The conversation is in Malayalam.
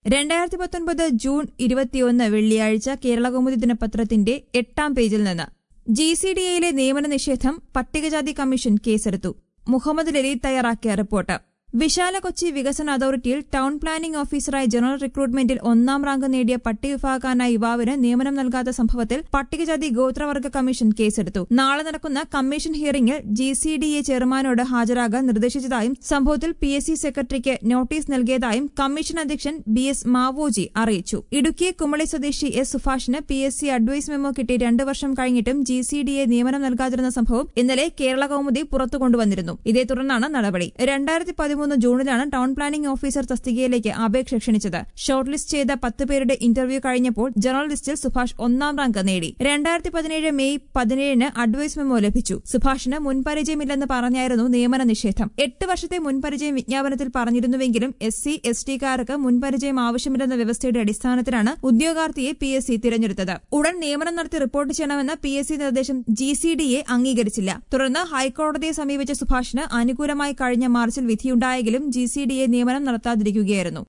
രണ്ടായിരത്തി പത്തൊൻപത് ജൂൺ ഇരുപത്തിയൊന്ന് വെള്ളിയാഴ്ച കേരളകൗമുദി ദിനപത്രത്തിന്റെ എട്ടാം പേജിൽ നിന്ന് ജി സി ഡി എയിലെ നിയമന നിഷേധം പട്ടികജാതി കമ്മീഷൻ കേസെടുത്തു മുഹമ്മദ് ലലീദ് തയ്യാറാക്കിയ റിപ്പോർട്ട് വിശാല കൊച്ചി വികസന അതോറിറ്റിയിൽ ടൌൺ പ്ലാനിംഗ് ഓഫീസറായി ജനറൽ റിക്രൂട്ട്മെന്റിൽ ഒന്നാം റാങ്ക് നേടിയ പട്ടികവിഭാഗക്കാരനായ യുവാവിന് നിയമനം നൽകാത്ത സംഭവത്തിൽ പട്ടികജാതി ഗോത്രവർഗ കമ്മീഷൻ കേസെടുത്തു നാളെ നടക്കുന്ന കമ്മീഷൻ ഹിയറിംഗിൽ ജി സി ഡി എ ചെയർമാനോട് ഹാജരാകാൻ നിർദ്ദേശിച്ചതായും സംഭവത്തിൽ പി എസ് സി സെക്രട്ടറിക്ക് നോട്ടീസ് നൽകിയതായും കമ്മീഷൻ അധ്യക്ഷൻ ബി എസ് മാവോജി അറിയിച്ചു ഇടുക്കി കുമളി സ്വദേശി എസ് സുഭാഷിന് P S C advice memo കിട്ടി രണ്ടു വർഷം കഴിഞ്ഞിട്ടും ജി സി ഡി എ നിയമനം നൽകാതിരുന്ന സംഭവം ഇന്നലെ കേരള കൌമുദി പുറത്തു കൊണ്ടുവന്നിരുന്നു ഇതേ തുടർന്നാണ് നടപടി രണ്ടായിരത്തി പതിമൂന്ന് ജൂണിലാണ് ടൌൺ പ്ലാനിംഗ് ഓഫീസർ തസ്തികയിലേക്ക് അപേക്ഷ ക്ഷണിച്ചത് ഷോർട്ട് ലിസ്റ്റ് ചെയ്ത പത്ത് പേരുടെ ഇന്റർവ്യൂ കഴിഞ്ഞപ്പോൾ ജനറൽ ലിസ്റ്റിൽ സുഭാഷ് ഒന്നാം റാങ്ക് നേടി രണ്ടായിരത്തി പതിനേഴ് മെയ് പതിനേഴിന് അഡ്വൈസ് മെമ്മോ ലഭിച്ചു സുഭാഷിന് മുൻപരിചയമില്ലെന്ന് പറഞ്ഞായിരുന്നു നിയമന നിഷേധം എട്ട് വർഷത്തെ മുൻപരിചയം വിജ്ഞാപനത്തിൽ പറഞ്ഞിരുന്നുവെങ്കിലും എസ് സി എസ് ടിക്കാർക്ക് മുൻപരിചയം ആവശ്യമില്ലെന്ന വ്യവസ്ഥയുടെ അടിസ്ഥാനത്തിലാണ് ഉദ്യോഗാർത്ഥിയെ പി എസ് സി തിരഞ്ഞെടുത്തത് ഉടൻ നിയമനം നടത്തി റിപ്പോർട്ട് ചെയ്യണമെന്ന പി എസ് സി നിർദ്ദേശം ജി സി ഡി എ അംഗീകരിച്ചില്ല തുടർന്ന് ഹൈക്കോടതിയെ സമീപിച്ച സുഭാഷിന് അനുകൂലമായി കഴിഞ്ഞ മാർച്ചിൽ വിധിയുണ്ടായെങ്കിലും ജി സി ഡി എ നിയമനം നടത്താതിരിക്കുകയായിരുന്നു